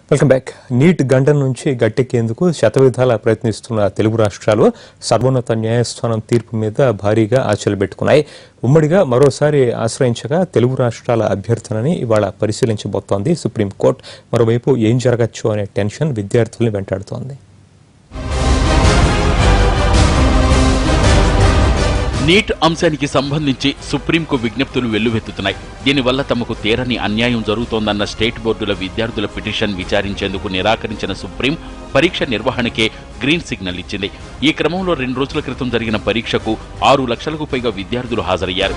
welcome back neat గండం నుంచి గట్టెక్కేందుకు శతవిధాల ప్రయత్నిస్తున్న తెలుగు రాష్ట్రాలు సర్వోన్నత న్యాయస్థానం తీర్పు మీద భారీగా ఆశలు పెట్టుకున్నాయి ఉమ్మడిగా మరోసారి ఆశ్రయించగా తెలుగు రాష్ట్రాల అభ్యర్థనని ఇవాళ పరిశీలించబోతోంది సుప్రీంకోర్టు మరోవైపు ఏం జరగచ్చు అనే టెన్షన్ విద్యార్థుల్ని వెంటాడుతోంది నీట్ అంశానికి సంబంధించి సుప్రీంకు విజ్ఞప్తులు వెల్లువెత్తుతున్నాయి దీనివల్ల తమకు తీరని అన్యాయం జరుగుతోందన్న స్టేట్ బోర్డుల విద్యార్థుల పిటిషన్ విచారించేందుకు నిరాకరించిన సుప్రీం పరీక్ష నిర్వహణకే గ్రీన్ సిగ్నల్ ఇచ్చింది ఈ క్రమంలో రెండు రోజుల క్రితం జరిగిన పరీక్షకు ఆరు లక్షలకు పైగా విద్యార్థులు హాజరయ్యారు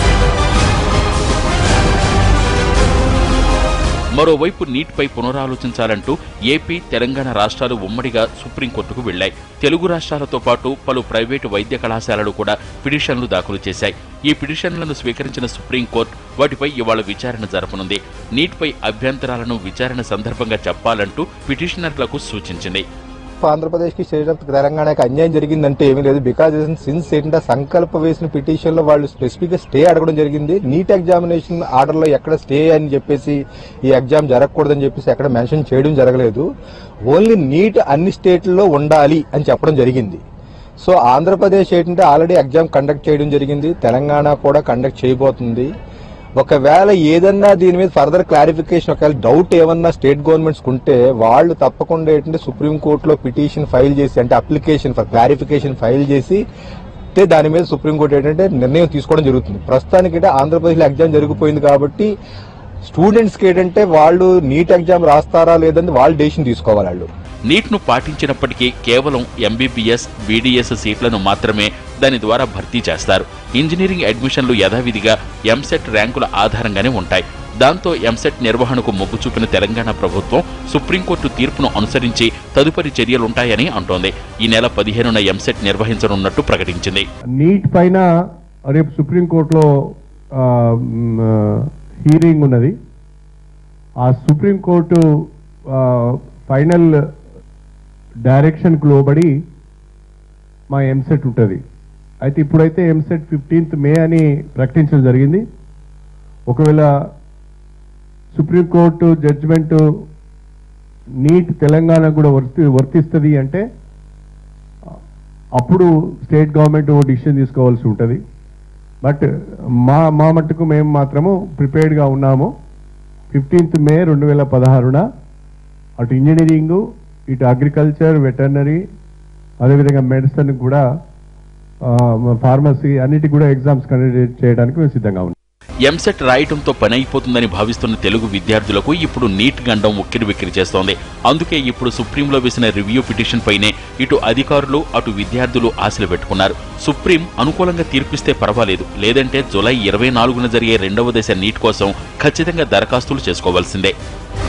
మరోవైపు నీట్పై పునరాలోచించాలంటూ ఏపీ తెలంగాణ రాష్ట్రాలు ఉమ్మడిగా సుప్రీంకోర్టుకు వెళ్లాయి తెలుగు రాష్ట్రాలతో పాటు పలు ప్రైవేటు వైద్య కళాశాలలు కూడా పిటిషన్లు దాఖలు చేశాయి ఈ పిటిషన్లను స్వీకరించిన సుప్రీంకోర్టు వాటిపై ఇవాళ విచారణ జరపనుంది నీట్పై అభ్యంతరాలను విచారణ సందర్భంగా చెప్పాలంటూ పిటిషనర్లకు సూచించింది ఆంధ్రప్రదేశ్ కి స్టేట్ ఆఫ్ తెలంగాణకి అన్యాయం జరిగిందంటే ఏమీ లేదు బికాజ్ సిన్స్ ఏంటంటే సంకల్ప వేసిన పిటిషన్ లో వాళ్ళు స్పెసిఫిక్ గా స్టే అడగడం జరిగింది నీట్ ఎగ్జామినేషన్ ఆర్డర్ లో ఎక్కడ స్టే అని చెప్పేసి ఈ ఎగ్జామ్ జరగకూడదని చెప్పేసి ఎక్కడ మెన్షన్ చేయడం జరగలేదు ఓన్లీ నీట్ అన్ని స్టేట్లలో ఉండాలి అని చెప్పడం జరిగింది సో ఆంధ్రప్రదేశ్ ఏంటంటే ఆల్రెడీ ఎగ్జామ్ కండక్ట్ చేయడం జరిగింది తెలంగాణ కూడా కండక్ట్ చేయబోతుంది ఒకవేళ ఏదన్నా దీని మీద ఫర్దర్ క్లారిఫికేషన్ ఒకవేళ డౌట్ ఏమన్నా స్టేట్ గవర్నమెంట్స్ ఉంటే వాళ్ళు తప్పకుండా ఏంటంటే సుప్రీంకోర్టులో పిటిషన్ ఫైల్ చేసి అంటే అప్లికేషన్ ఫర్ క్లారిఫికేషన్ ఫైల్ చేసి అంటే దాని మీద సుప్రీంకోర్టు ఏంటంటే నిర్ణయం తీసుకోవడం జరుగుతుంది ప్రస్తుతానికి అంటే ఆంధ్రప్రదేశ్లో ఎగ్జామ్ జరిగిపోయింది కాబట్టి స్టూడెంట్స్కి ఏంటంటే వాళ్ళు నీట్ ఎగ్జామ్ రాస్తారా లేదని వాళ్ళు డెసిషన్ తీసుకోవాలి వాళ్ళు నీట్ను పాటించినప్పటికీ కేవలం ఎంబీబీఎస్ బీడీఎస్ సీట్లను మాత్రమే దాని ద్వారా భర్తీ చేస్తారు ఇంజనీరింగ్ అడ్మిషన్లు యథావిధిగా ఎంసెట్ ర్యాంకుల ఆధారంగానే ఉంటాయి దాంతో ఎంసెట్ నిర్వహణకు మొగ్గు చూపిన తెలంగాణ ప్రభుత్వం సుప్రీంకోర్టు తీర్పును అనుసరించి తదుపరి చర్యలుంటాయని అంటోంది ఈ నెల పదిహేనున ఎంసెట్ నిర్వహించనున్నట్టు ప్రకటించింది నీట్ పైన రేపు సుప్రీంకోర్టులో హీరింగ్ ఉన్నది ఆ సుప్రీంకోర్టు ఫైనల్ డైరెక్షన్కు లోబడి మా ఎంసెట్ ఉంటుంది అయితే ఇప్పుడైతే ఎంసెట్ ఫిఫ్టీన్త్ మే అని ప్రకటించడం జరిగింది ఒకవేళ సుప్రీంకోర్టు జడ్జిమెంట్ నీట్ తెలంగాణ కూడా వర్తి వర్తిస్తుంది అంటే అప్పుడు స్టేట్ గవర్నమెంట్ ఓ డిసిషన్ తీసుకోవాల్సి ఉంటుంది బట్ మా మా మట్టుకు మేము మాత్రము ప్రిపేర్డ్గా ఉన్నాము ఫిఫ్టీన్త్ మే రెండు వేల పదహారున అటు ఇంజనీరింగ్ ఇటు అగ్రికల్చర్ వెటర్నరీ అదేవిధంగా మెడిసిన్ కూడా ఫార్మసీ అన్నిటి కూడా ఎగ్జామ్స్ కండక్ట్ చేయడానికి మేము సిద్ధంగా ఉన్నాం ఎంసెట్ రాయటంతో పని అయిపోతుందని భావిస్తున్న తెలుగు విద్యార్థులకు ఇప్పుడు నీట్ గండం ఉక్కిరి విక్కిరి చేస్తోంది అందుకే ఇప్పుడు సుప్రీంలో వేసిన రివ్యూ పిటిషన్ పైనే ఇటు అధికారులు అటు విద్యార్థులు ఆశలు పెట్టుకున్నారు సుప్రీం అనుకూలంగా తీర్పిస్తే పర్వాలేదు లేదంటే జులై ఇరవై నాలుగున జరిగే రెండవ దశ నీట్ కోసం ఖచ్చితంగా దరఖాస్తులు చేసుకోవాల్సిందే